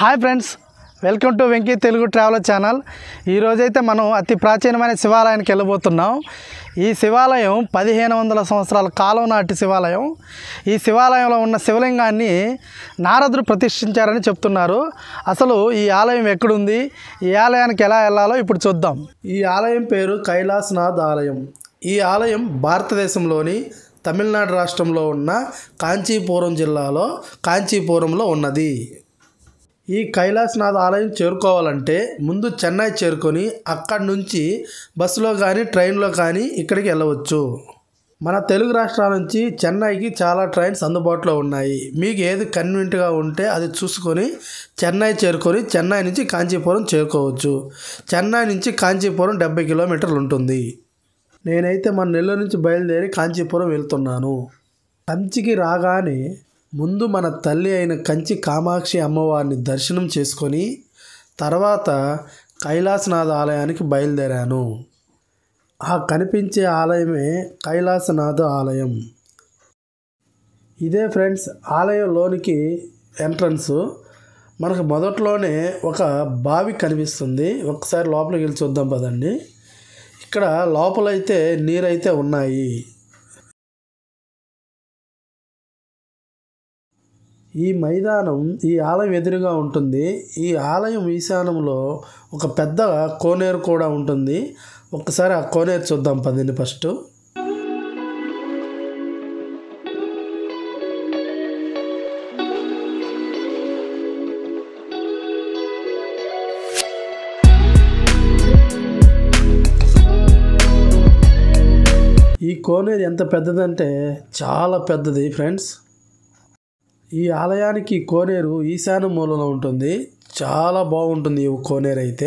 hi friends welcome to Venky Telugu traveller channel ఈరోజైతే మనం అతి ప్రాచీనమైన శివాలయానికి వెళ్ళబోతున్నాం ఈ శివాలయం పదిహేను వందల సంవత్సరాల కాలం నాటి శివాలయం ఈ శివాలయంలో ఉన్న శివలింగాన్ని నారదుడు ప్రతిష్ఠించారని చెప్తున్నారు అసలు ఈ ఆలయం ఎక్కడుంది ఈ ఆలయానికి ఎలా వెళ్ళాలో ఇప్పుడు చూద్దాం ఈ ఆలయం పేరు కైలాసనాథ్ ఆలయం ఈ ఆలయం భారతదేశంలోని తమిళనాడు రాష్ట్రంలో ఉన్న కాంచీపురం జిల్లాలో కాంచీపురంలో ఉన్నది ఈ కైలాసనాథ్ ఆలయం చేరుకోవాలంటే ముందు చెన్నై చేరుకొని అక్కడి నుంచి బస్సులో కానీ ట్రైన్లో కానీ ఇక్కడికి వెళ్ళవచ్చు మన తెలుగు రాష్ట్రాల నుంచి చెన్నైకి చాలా ట్రైన్స్ అందుబాటులో ఉన్నాయి మీకు ఏది కన్వీనియంట్గా ఉంటే అది చూసుకొని చెన్నై చేరుకొని చెన్నై నుంచి కాంచీపురం చేరుకోవచ్చు చెన్నై నుంచి కాంచీపురం డెబ్బై కిలోమీటర్లు ఉంటుంది నేనైతే మన నెల్లూరు నుంచి బయలుదేరి కాంచీపురం వెళ్తున్నాను కంచికి రాగానే ముందు మన తల్లి అయిన కంచి కామాక్షి అమ్మవారిని దర్శనం చేసుకొని తర్వాత కైలాసనాథ ఆలయానికి బయలుదేరాను ఆ కనిపించే ఆలయమే కైలాసనాథ ఆలయం ఇదే ఫ్రెండ్స్ ఆలయంలోనికి ఎంట్రన్స్ మనకు మొదట్లోనే ఒక బావి కనిపిస్తుంది ఒకసారి లోపలికి వెళ్ళి చూద్దాం పదండి ఇక్కడ లోపలైతే నీరైతే ఉన్నాయి ఈ మైదానం ఈ ఆలయం ఎదురుగా ఉంటుంది ఈ ఆలయం ఈశాన్యంలో ఒక పెద్ద కోనేరు కూడా ఉంటుంది ఒకసారి ఆ కోనేరు చూద్దాం పదండి ఫస్ట్ ఈ కోనేరు ఎంత పెద్దదంటే చాలా పెద్దది ఫ్రెండ్స్ ఈ ఆలయానికి కోనేరు ఈశాన్య మూలలో ఉంటుంది చాలా బాగుంటుంది ఈ కోనేరు అయితే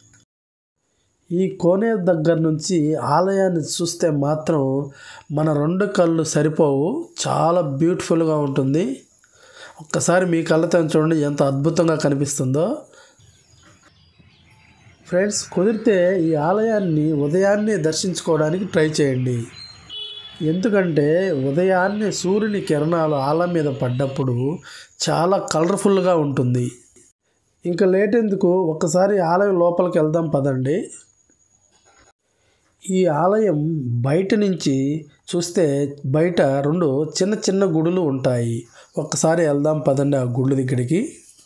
ఈ కోనేరు దగ్గర నుంచి ఆలయాన్ని చూస్తే మాత్రం మన రెండు కళ్ళు సరిపోవు చాలా బ్యూటిఫుల్గా ఉంటుంది ఒక్కసారి మీ కళ్ళతో చూడండి ఎంత అద్భుతంగా కనిపిస్తుందో ఫ్రెండ్స్ కుదిరితే ఈ ఆలయాన్ని ఉదయాన్నే దర్శించుకోవడానికి ట్రై చేయండి ఎందుకంటే ఉదయాన్నే సూర్యుని కిరణాలు ఆల మీద పడ్డప్పుడు చాలా కలర్ఫుల్గా ఉంటుంది ఇంకా లేట్ ఎందుకు ఒక్కసారి ఆలయం లోపలికి వెళ్దాం పదండి ఈ ఆలయం బయట నుంచి చూస్తే బయట రెండు చిన్న చిన్న గుడులు ఉంటాయి ఒక్కసారి వెళ్దాం పదండి ఆ గుళ్ళు దగ్గరికి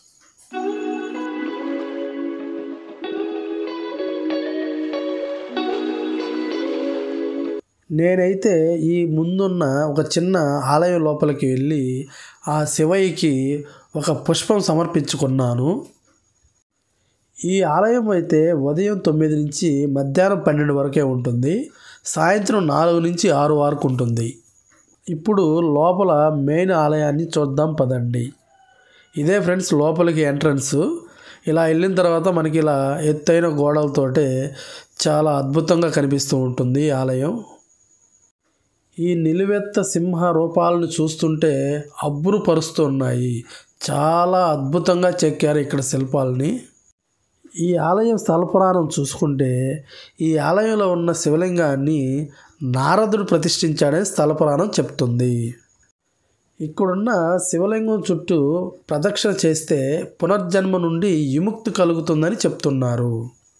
నేనైతే ఈ ముందున్న ఒక చిన్న ఆలయం లోపలికి వెళ్ళి ఆ శివయ్యకి ఒక పుష్పం సమర్పించుకున్నాను ఈ ఆలయం అయితే ఉదయం తొమ్మిది నుంచి మధ్యాహ్నం పన్నెండు వరకే ఉంటుంది సాయంత్రం నాలుగు నుంచి ఆరు వరకు ఉంటుంది ఇప్పుడు లోపల మెయిన్ ఆలయాన్ని చూద్దాం పదండి ఇదే ఫ్రెండ్స్ లోపలికి ఎంట్రన్స్ ఇలా వెళ్ళిన తర్వాత మనకి ఇలా ఎత్తైన గోడలతోటే చాలా అద్భుతంగా కనిపిస్తూ ఉంటుంది ఈ ఆలయం ఈ నిలువెత్త సింహ రూపాలను చూస్తుంటే అబ్బురు పరుస్తున్నాయి చాలా అద్భుతంగా చెక్కారు ఇక్కడ శిల్పాలని ఈ ఆలయం స్థలపురాణం చూసుకుంటే ఈ ఆలయంలో ఉన్న శివలింగాన్ని నారదుడు ప్రతిష్ఠించాడని స్థలపురాణం చెప్తుంది ఇక్కడున్న శివలింగం చుట్టూ ప్రదక్షిణ చేస్తే పునర్జన్మ నుండి విముక్తి కలుగుతుందని చెప్తున్నారు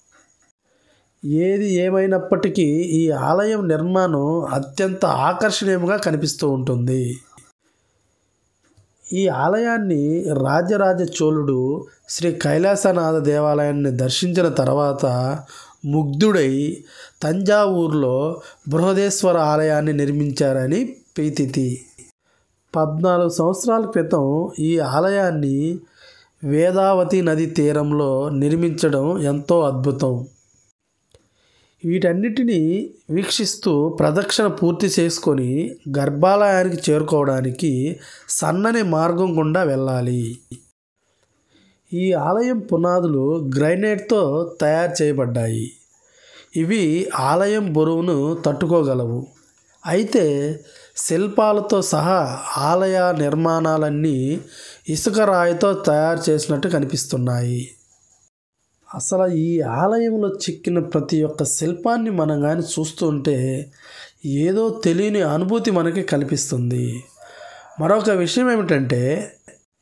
ఏది ఏమైనప్పటికీ ఈ ఆలయం నిర్మాణం అత్యంత ఆకర్షణీయంగా కనిపిస్తూ ఉంటుంది ఈ ఆలయాన్ని రాజరాజ చోళుడు శ్రీ కైలాసనాథ దేవాలయాన్ని దర్శించిన తర్వాత ముగ్ధుడై తంజావూరులో బృహదేశ్వర ఆలయాన్ని నిర్మించారని ప్రీతితి పద్నాలుగు సంవత్సరాల క్రితం ఈ ఆలయాన్ని వేదావతి నది తీరంలో నిర్మించడం ఎంతో అద్భుతం వీటన్నిటినీ వీక్షిస్తూ ప్రదక్షిణ పూర్తి చేసుకొని గర్భాలయానికి చేరుకోవడానికి సన్నని మార్గం గుండా వెళ్ళాలి ఈ ఆలయం పునాదులు గ్రైనైట్తో తయారు చేయబడ్డాయి ఇవి ఆలయం బరువును తట్టుకోగలవు అయితే శిల్పాలతో సహా ఆలయ నిర్మాణాలన్నీ ఇసుక రాయితో తయారు చేసినట్టు కనిపిస్తున్నాయి అసలు ఈ ఆలయంలో చిక్కిన ప్రతి ఒక్క శిల్పాన్ని మనం కానీ చూస్తుంటే ఏదో తెలియని అనుభూతి మనకి కల్పిస్తుంది మరొక విషయం ఏమిటంటే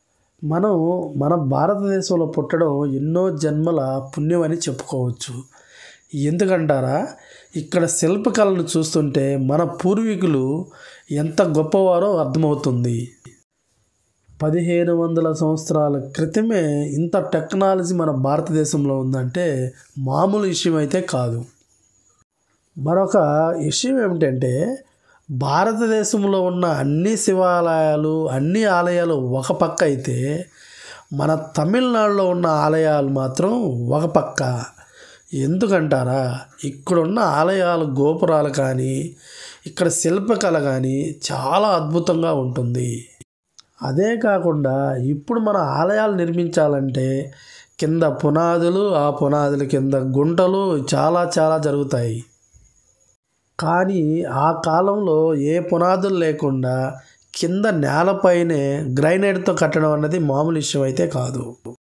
మనం మన భారతదేశంలో పుట్టడం ఎన్నో జన్మల పుణ్యం అని చెప్పుకోవచ్చు ఎందుకంటారా ఇక్కడ శిల్పకళను చూస్తుంటే మన పూర్వీకులు ఎంత గొప్పవారో అర్థమవుతుంది పదిహేను వందల సంవత్సరాల క్రితమే ఇంత టెక్నాలజీ మన భారతదేశంలో ఉందంటే మామూలు విషయం అయితే కాదు మరొక విషయం ఏమిటంటే భారతదేశంలో ఉన్న అన్ని శివాలయాలు అన్ని ఆలయాలు ఒక పక్క అయితే మన తమిళనాడులో ఉన్న ఆలయాలు మాత్రం ఒక పక్క ఎందుకంటారా ఇక్కడున్న ఆలయాల గోపురాలు కానీ ఇక్కడ శిల్పకళ కానీ చాలా అద్భుతంగా ఉంటుంది అదే కాకుండా ఇప్పుడు మన ఆలయాలు నిర్మించాలంటే కింద పునాదులు ఆ పునాదుల కింద గుంటలు చాలా చాలా జరుగుతాయి కానీ ఆ కాలంలో ఏ పునాదులు లేకుండా కింద నేలపైనే గ్రైనైట్తో కట్టడం అన్నది మామూలు విషయం అయితే కాదు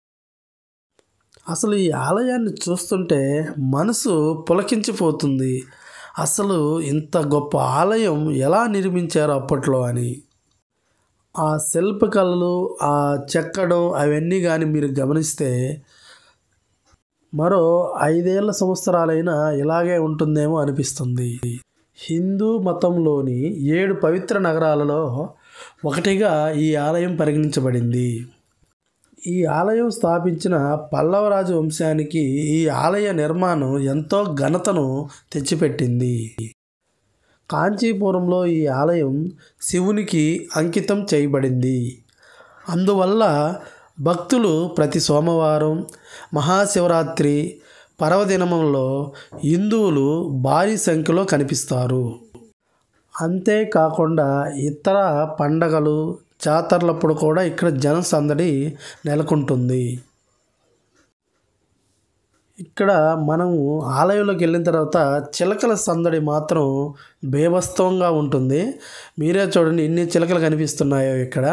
అసలు ఈ ఆలయాన్ని చూస్తుంటే మనసు పులకించిపోతుంది అసలు ఇంత గొప్ప ఆలయం ఎలా నిర్మించారు అప్పట్లో అని ఆ శిల్పకళలు ఆ చెక్కడం అవన్నీ కానీ మీరు గమనిస్తే మరో ఐదేళ్ల సంవత్సరాలైనా ఇలాగే ఉంటుందేమో అనిపిస్తుంది హిందూ మతంలోని ఏడు పవిత్ర నగరాలలో ఒకటిగా ఈ ఆలయం పరిగణించబడింది ఈ ఆలయం స్థాపించిన పల్లవరాజు వంశానికి ఈ ఆలయ నిర్మాణం ఎంతో ఘనతను తెచ్చిపెట్టింది కాంచీపురంలో ఈ ఆలయం శివునికి అంకితం చేయబడింది అందువల్ల భక్తులు ప్రతి సోమవారం మహాశివరాత్రి పర్వదినములలో హిందువులు భారీ సంఖ్యలో కనిపిస్తారు అంతేకాకుండా ఇతర పండగలు జాతరలప్పుడు కూడా ఇక్కడ జన సందడి నెలకొంటుంది ఇక్కడ మనము ఆలయంలోకి వెళ్ళిన తర్వాత చిలకల సందడి మాత్రం బేభత్సంగా ఉంటుంది మీరే చూడండి ఎన్ని చిలకలు కనిపిస్తున్నాయో ఇక్కడ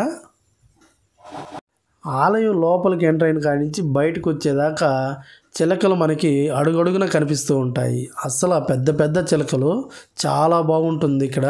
ఆలయం లోపలికి ఎంటర్ అయిన కాడి నుంచి బయటకు వచ్చేదాకా చిలకలు మనకి అడుగడుగున కనిపిస్తూ ఉంటాయి అస్సలు ఆ పెద్ద పెద్ద చిలకలు చాలా బాగుంటుంది ఇక్కడ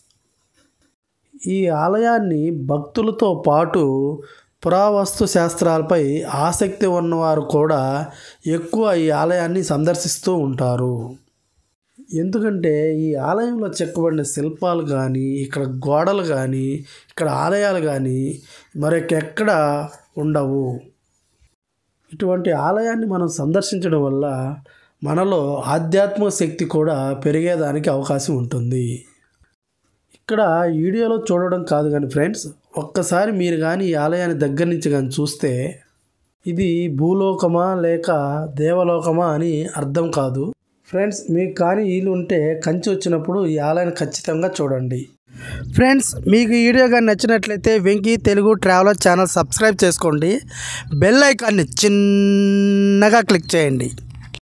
ఈ ఆలయాన్ని భక్తులతో పాటు పురావస్తు శాస్త్రాలపై ఆసక్తి ఉన్నవారు కూడా ఎక్కువ ఈ ఆలయాన్ని సందర్శిస్తూ ఉంటారు ఎందుకంటే ఈ ఆలయంలో చెక్కబడిన శిల్పాలు కానీ ఇక్కడ గోడలు కానీ ఇక్కడ ఆలయాలు కానీ మరొకెక్కడ ఉండవు ఇటువంటి ఆలయాన్ని మనం సందర్శించడం వల్ల మనలో ఆధ్యాత్మిక శక్తి కూడా పెరిగేదానికి అవకాశం ఉంటుంది ఇక్కడ వీడియోలో చూడడం కాదు కానీ ఫ్రెండ్స్ ఒక్కసారి మీరు కానీ ఈ ఆలయాన్ని దగ్గర నుంచి కానీ చూస్తే ఇది భూలోకమా లేక దేవలోకమా అని అర్థం కాదు ఫ్రెండ్స్ మీకు కానీ వీలు ఉంటే కంచి వచ్చినప్పుడు ఈ ఆలయాన్ని ఖచ్చితంగా చూడండి ఫ్రెండ్స్ మీకు ఈ వీడియో కానీ నచ్చినట్లయితే Venky Telugu traveller channel subscribe చేసుకోండి బెల్ ఐకాన్ని చిన్నగా క్లిక్ చేయండి